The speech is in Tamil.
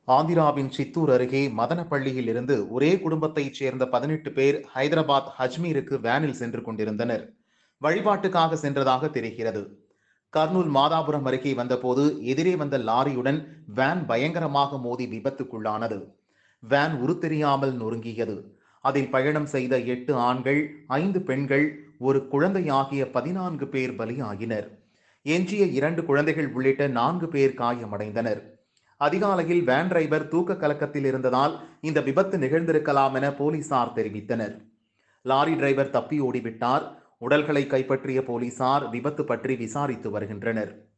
ஆந்திராவின் சித்தூர் அருகே மதனப்பள்ளியில் இருந்து ஒரே குடும்பத்தைச் சேர்ந்த பதினெட்டு பேர் ஹைதராபாத் அஜ்மீருக்கு வேனில் சென்று கொண்டிருந்தனர் வழிபாட்டுக்காக சென்றதாக தெரிகிறது கர்னூல் மாதாபுரம் அருகே வந்தபோது எதிரே வந்த லாரியுடன் வேன் பயங்கரமாக மோதி விபத்துக்குள்ளானது வேன் உருத்தெரியாமல் நொறுங்கியது அதில் பயணம் செய்த எட்டு ஆண்கள் ஐந்து பெண்கள் ஒரு குழந்தை ஆகிய பதினான்கு பேர் பலியாகினர் எஞ்சிய இரண்டு குழந்தைகள் உள்ளிட்ட நான்கு பேர் காயமடைந்தனர் அதிகாலையில் வேன் டிரைவர் தூக்க கலக்கத்தில் இருந்ததால் இந்த விபத்து நிகழ்ந்திருக்கலாம் என போலீசார் தெரிவித்தனர் லாரி டிரைவர் தப்பி ஓடிவிட்டார் உடல்களை கைப்பற்றிய போலீசார் விபத்து பற்றி விசாரித்து வருகின்றனர்